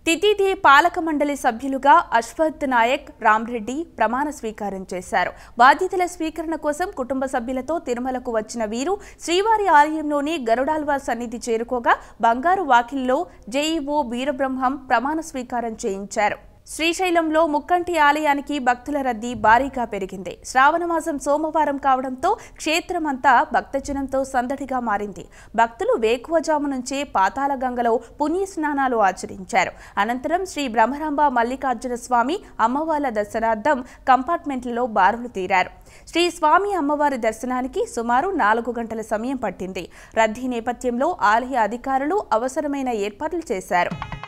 తితిదే పాలక మండలి సభ్యులుగా అశ్వత్ నాయక్ రామ్రెడ్డి ప్రమాణ స్వీకారం చేశారు బాధ్యతల స్వీకరణ కోసం కుటుంబ సభ్యులతో తిరుమలకు వచ్చిన వీరు శ్రీవారి ఆలయంలోని గరుడాల్వార్ సన్నిధి చేరుకోగా బంగారు వాకిల్లో జేఈఓ వీరబ్రహ్మం ప్రమాణ స్వీకారం చేయించారు శ్రీశైలంలో ముక్కంటి ఆలయానికి భక్తుల రద్దీ భారీగా పెరిగింది శ్రావణ మాసం సోమవారం కావడంతో క్షేత్రమంతా భక్తజనంతో సందడిగా మారింది భక్తులు వేకువజాము నుంచే పాతాల గంగలో పుణ్య స్నానాలు ఆచరించారు అనంతరం శ్రీ బ్రహ్మరాంబ మల్లికార్జున స్వామి అమ్మవార్ల దర్శనార్థం కంపార్ట్మెంట్లలో బారులు తీరారు శ్రీ స్వామి అమ్మవారి దర్శనానికి సుమారు నాలుగు గంటల సమయం పట్టింది రద్దీ నేపథ్యంలో ఆలయ అధికారులు అవసరమైన ఏర్పాట్లు చేశారు